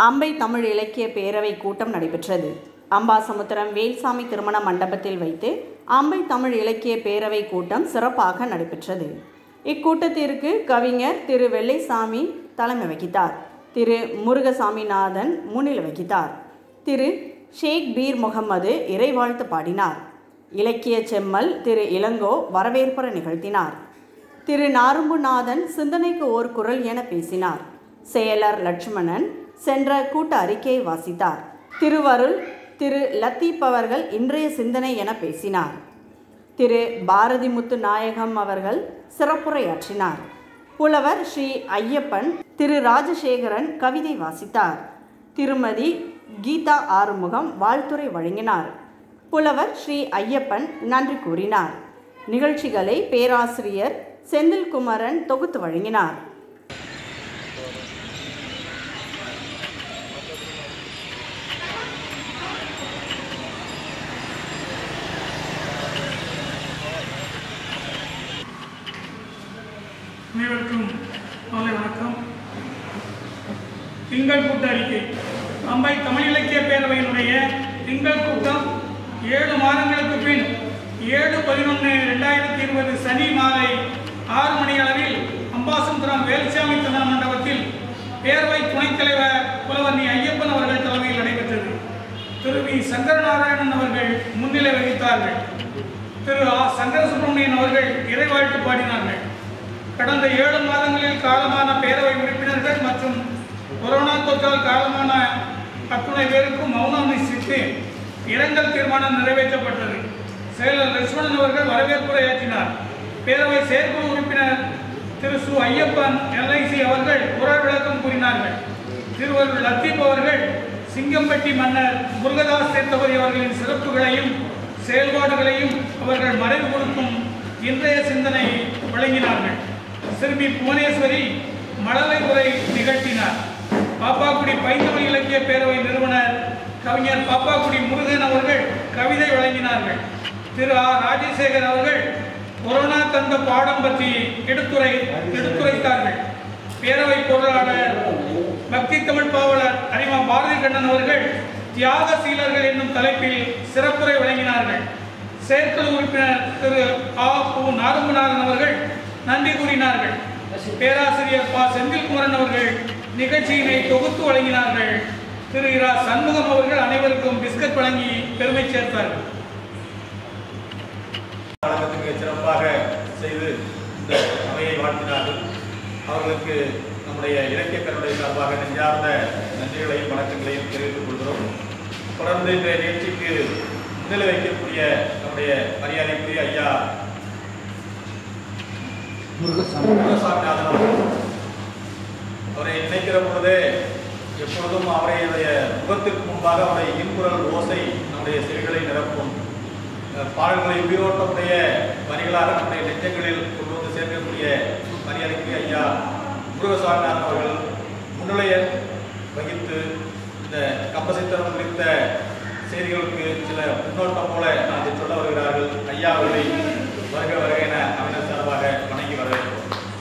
அம்பை தமிழ் இலக்கிய பேரவை கூட்டம் நடைபெற்றது அம்பாசமுத்திரம் வேல்சாமி திருமண மண்டபத்தில் வைத்து அம்பை தமிழ் இலக்கிய பேரவை கூட்டம் சிறப்பாக நடைபெற்றது இக்கூட்டத்திற்கு கவிஞர் திரு வெள்ளைசாமி தலைமை வகித்தார் திரு முருகசாமிநாதன் முன்னிலை வகித்தார் திரு ஷேக் பீர் முகம்மது இறைவாழ்த்து பாடினார் இலக்கிய செம்மல் திரு இளங்கோ வரவேற்புரை நிகழ்த்தினார் திரு நாரும்புநாதன் சிந்தனைக்கு ஓர் குரல் என பேசினார் செயலர் லட்சுமணன் சென்ற கூட்ட அறிக்கையை வாசித்தார் திருவருள் திரு லத்தீப் அவர்கள் இன்றைய சிந்தனை என பேசினார் திரு பாரதிமுத்து நாயகம் அவர்கள் சிறப்புரையாற்றினார் புலவர் ஸ்ரீ ஐயப்பன் திரு ராஜசேகரன் கவிதை வாசித்தார் திருமதி கீதா ஆறுமுகம் வாழ்த்துரை வழங்கினார் புலவர் ஸ்ரீ ஐயப்பன் நன்றி கூறினார் நிகழ்ச்சிகளை பேராசிரியர் செந்தில்குமரன் தொகுத்து வழங்கினார் அனைவருக்கும் மாலை வணக்கம் திங்கள் கூட்ட அறிக்கை அம்பை தமிழ் இலக்கிய பேரவையினுடைய திங்கள் கூட்டம் ஏழு மாதங்களுக்கு பின் ஏழு பதினொன்று ரெண்டாயிரத்தி இருபது சனி மாலை ஆறு மணி அளவில் அம்பாசமுத்திரம் வேலுசாமி திருமண மண்டபத்தில் பேரவை துணைத் தலைவர் புலவர் நீ ஐயப்பன் அவர்கள் தலைமையில் நடைபெற்றது திரு வி சங்கரநாராயணன் அவர்கள் முன்னிலை வகித்தார்கள் திரு ஆ சங்கர சுப்பிரமணியன் அவர்கள் இறைவாழ்த்து பாடினார்கள் கடந்த ஏழு மாதங்களில் காலமான பேரவை உறுப்பினர்கள் மற்றும் கொரோனா தொற்றால் காலமான அத்துணை பேருக்கும் மௌனம் அனுசரித்து இரங்கல் தீர்மானம் நிறைவேற்றப்பட்டது செயலர் லட்சுமணன் அவர்கள் வரவேற்புரையாற்றினார் பேரவை செயற்குழு உறுப்பினர் திரு சு ஐயப்பன் எல்ஐசி அவர்கள் குரல் விளக்கம் கூறினார்கள் திருவருள் லத்தீப் அவர்கள் சிங்கம்பட்டி மன்னர் முருகதாஸ் சேத்தபதி அவர்களின் சிறப்புகளையும் செயல்பாடுகளையும் அவர்கள் மறைவு கொடுக்கும் இன்றைய சிந்தனை வழங்கினார்கள் சிறுமி புவனேஸ்வரி மழலை உரை நிகழ்த்தினார் பாப்பாக்குடி பைந்தமிழ் இலக்கிய பேரவை நிறுவனர் கவிஞர் பாப்பாக்குடி முருகன் அவர்கள் கவிதை வழங்கினார்கள் திரு ஆர் ராஜசேகர் அவர்கள் கொரோனா தந்த பாடம் பற்றி எடுத்துரை எடுத்துரைத்தார்கள் பேரவை பொருளாளர் பக்தி தமிழ் பாவலர் அரிமா பாரதி கண்ணன் அவர்கள் தியாக சீலர்கள் என்னும் தலைப்பில் சிறப்புரை வழங்கினார்கள் செயற்குழு உறுப்பினர் திரு ஆ பு நாரும்பநாதன் அவர்கள் நன்றி கூறினார்கள் பேராசிரியர் ப செந்தில்குமரன் அவர்கள் நிகழ்ச்சியினை தொகுத்து வழங்கினார்கள் திரு இரா சண்முகம் அவர்கள் அனைவருக்கும் பிஸ்கட் வழங்கி பெருமை சேர்த்தார்கள் வழக்கத்துக்கு சிறப்பாக செய்து இந்த அவையை வாழ்த்தினார்கள் அவர்களுக்கு நம்முடைய இலக்கிய பேரவை சார்பாக நெஞ்சார்ந்த நன்றிகளையும் வணக்கங்களையும் தெரிவித்துக் கொள்கிறோம் தொடர்ந்து இன்றைய நிகழ்ச்சிக்கு முன்னிலை வைக்கக்கூடிய நம்முடைய மரியாதைக்குரிய ஐயா முருகசாமிநாதன் அவர்கள் அவரை நினைக்கிற பொழுதே எப்பொழுதும் அவருடைய முகத்திற்கு முன்பாக அவருடைய இன்புறல் ஓசை நம்முடைய செவிகளை நிரப்பும் அஹ், பாடல்களை உயிரோட்டமுடைய வரிகளாக நம்முடைய நெஞ்சங்களில் கொண்டு வந்து சேர்க்கக்கூடிய மரியாதைக்குரிய ஐயா முருகசாமிநாதன் அவர்கள் முன்னிலையை வகித்து இந்த கம்பசித்தனம் குறித்த செய்திகளுக்கு சில முன்னோட்டம் போல அதை சொல்ல வருகிறார்கள் ஐயா அவர்களை வருக வருக என அமைச்சர் சார்பாக வணங்கி வரவேற்கிறோம்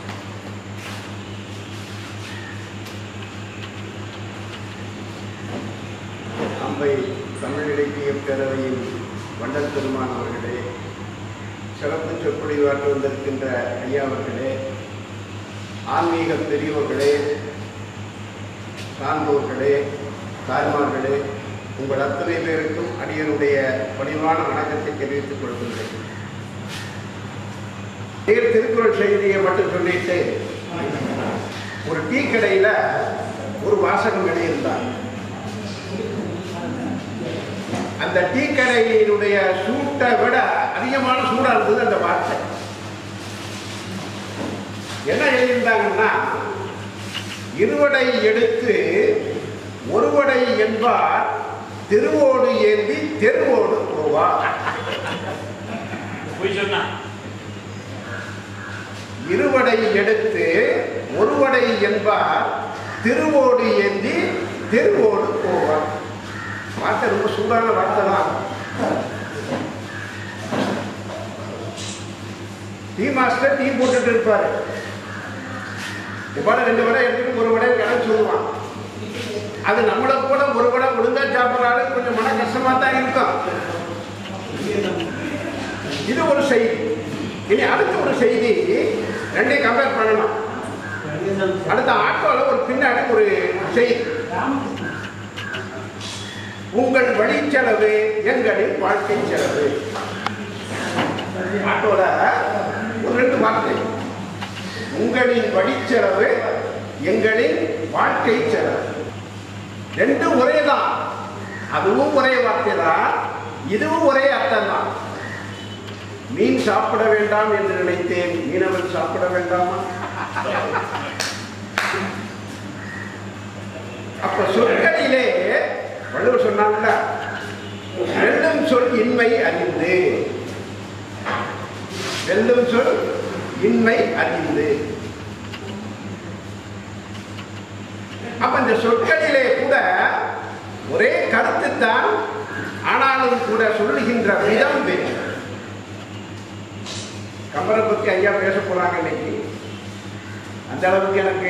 அம்பை தமிழ் இலக்கிய பேரவையின் வண்டல் பெருமான் அவர்களே சிறப்பு சொற்பொழிவாற்ற வந்திருக்கின்ற ஐயா அவர்களே ஆன்மீக பெரியோர்களே சான்றோர்களே தாய்மார்களே உங்கள் அத்தனை பேருக்கும் அடியனுடைய பணிவான வணக்கத்தை தெரிவித்துக் கொள்கின்றேன் நீர் திருக்குறள் செய்தியை மட்டும் சொல்லிட்டு ஒரு டீ கடையில் ஒரு வாசகம் எழுதியிருந்தார் அந்த டீ கடையினுடைய சூட்டை விட அதிகமான சூடா இருந்தது அந்த வார்த்தை என்ன எழுதியிருந்தாங்கன்னா இருவடை எடுத்து ஒருவடை என்பார் திருவோடு ஏந்தி தெருவோடு போவார் இருவடை எடுத்து ஒருவடை என்பார் திருவோடு ஏந்தி தெருவோடு போவார் வார்த்தை ரொம்ப சூடான வார்த்தை தான் டீ மாஸ்டர் டீ போட்டுட்டு இருப்பாரு இவ்வாறு ரெண்டு வடை எடுத்துட்டு ஒரு வடை கணக்கு சொல்லுவான் அது நம்மளை கூட ஒரு படம் ஒழுங்கா சாப்பிட்றாலும் கொஞ்சம் மன கஷ்டமா தான் இருக்கும் இது ஒரு செய்தி இனி அடுத்த ஒரு செய்தி ரெண்டையும் கம்பேர் பண்ணணும் அடுத்த ஆட்டோல ஒரு பின்னாடி ஒரு செய்தி உங்கள் வழிச்செலவு எங்களின் வாழ்க்கை செலவு ஆட்டோல ஒரு ரெண்டு வார்த்தை உங்களின் வழிச்செலவு எங்களின் வாழ்க்கை செலவு ரெண்டும் ஒரே தான் அதுவும் ஒரே வார்த்தை தான் இதுவும் ஒரே அர்த்தம் தான் மீன் சாப்பிட வேண்டாம் என்று நினைத்தேன் மீனவன் சாப்பிட வேண்டாமா அப்ப சொற்களிலே வள்ளுவர் சொன்னாங்கல்ல வெல்லும் சொல் இன்மை அறிந்து வெல்லும் சொல் இன்மை அறிந்து அப்ப இந்த சொற்களிலே கூட ஒரே கருத்து தான் ஆனாலும் கூட சொல்லுகின்ற விதம் வேறு கம்பரை பத்தி ஐயா பேச போறாங்க இன்னைக்கு அந்த அளவுக்கு எனக்கு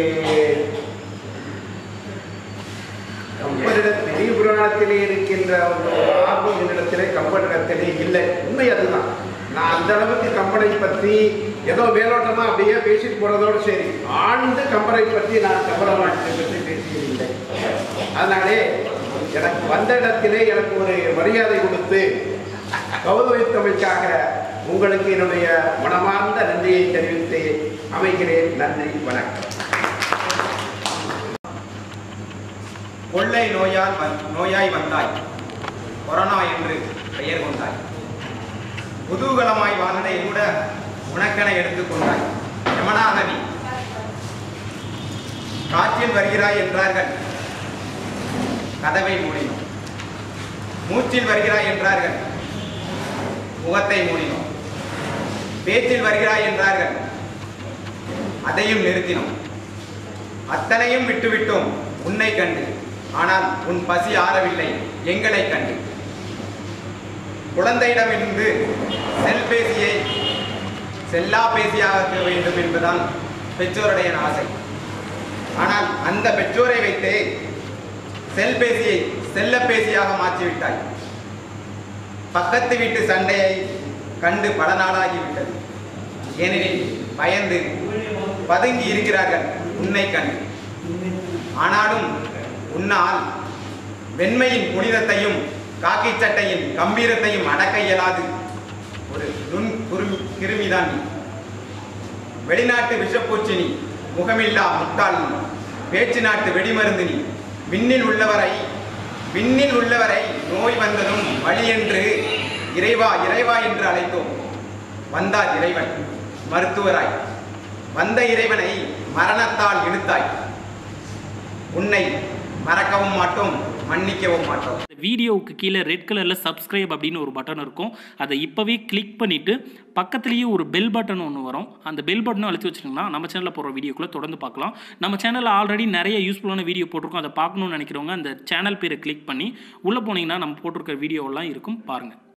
கம்பரிட பெரிய புராணத்திலே இருக்கின்ற ஒரு ஆர்வம் என்னிடத்திலே கம்பரிடத்திலே இல்லை உண்மை அதுதான் நான் அந்த அளவுக்கு கம்பனை பற்றி ஏதோ மேலோட்டமா அப்படியே பேசிட்டு போறதோடு சரி ஆழ்ந்து கம்பரை பற்றி நான் கம்பரமாட்டை பற்றி பேசியதில்லை அதனாலே எனக்கு வந்த இடத்திலே எனக்கு ஒரு மரியாதை கொடுத்து கௌரவித்தமைக்காக உங்களுக்கு என்னுடைய மனமார்ந்த நன்றியை தெரிவித்து அமைகிறேன் நன்றி வணக்கம் கொள்ளை நோயால் வந்- நோயாய் வந்தாய் கொரோனா என்று பெயர் கொண்டாய் குதூகலமாய் வாழ்ந்ததை கூட உனக்கென எடுத்துக்கொண்டாய் யமனாக நீ காற்றில் வருகிறாய் என்றார்கள் கதவை மூடினோம் மூச்சில் வருகிறாய் என்றார்கள் முகத்தை மூடினோம் பேச்சில் வருகிறாய் என்றார்கள் அதையும் நிறுத்தினோம் அத்தனையும் விட்டுவிட்டோம் உன்னை கண்டு ஆனால் உன் பசி ஆறவில்லை எங்களை கண்டு குழந்தையிடமிருந்து செல்பேசியை செல்லா பேசியாக வேண்டும் என்பதுதான் பெற்றோருடைய ஆசை ஆனால் அந்த பெற்றோரை வைத்தே செல்பேசியை செல்லப்பேசியாக மாற்றிவிட்டாய் பக்கத்து வீட்டு சண்டையை கண்டு பல நாளாகிவிட்டது ஏனெனில் பயந்து பதுங்கி இருக்கிறார்கள் உன்னை கண்டு ஆனாலும் உன்னால் வெண்மையின் புனிதத்தையும் காக்கி சட்டையின் கம்பீரத்தையும் அடக்க இயலாது ஒரு நுண் குருமி கிருமிதான் நீ வெளிநாட்டு விஷப்பூச்சி நீ முகமில்லா முட்டாள் நீ பேச்சு நாட்டு வெடிமருந்து நீ விண்ணில் உள்ளவரை விண்ணில் உள்ளவரை நோய் வந்ததும் வழி என்று இறைவா இறைவா என்று அழைத்தோம் வந்தார் இறைவன் மருத்துவராய் வந்த இறைவனை மரணத்தால் இழுத்தாய் உன்னை மறக்கவும் மாட்டோம் மன்னிக்கவும் மாட்டோம் இந்த வீடியோவுக்கு கீழே ரெட் கலரில் சப்ஸ்கிரைப் அப்படின்னு ஒரு பட்டன் இருக்கும் அதை இப்போவே கிளிக் பண்ணிவிட்டு பக்கத்துலேயே ஒரு பெல் பட்டன் ஒன்று வரும் அந்த பெல் பட்டனும் அழுத்தி வச்சிட்டிங்கன்னா நம்ம சேனலில் போகிற வீடியோக்குள்ளே தொடர்ந்து பார்க்கலாம் நம்ம சேனலில் ஆல்ரெடி நிறைய யூஸ்ஃபுல்லான வீடியோ போட்டிருக்கோம் அதை பார்க்கணும்னு நினைக்கிறவங்க அந்த சேனல் பேரை கிளிக் பண்ணி உள்ளே போனீங்கன்னா நம்ம போட்டிருக்கிற வீடியோவெல்லாம் இருக்கும் பாருங்கள்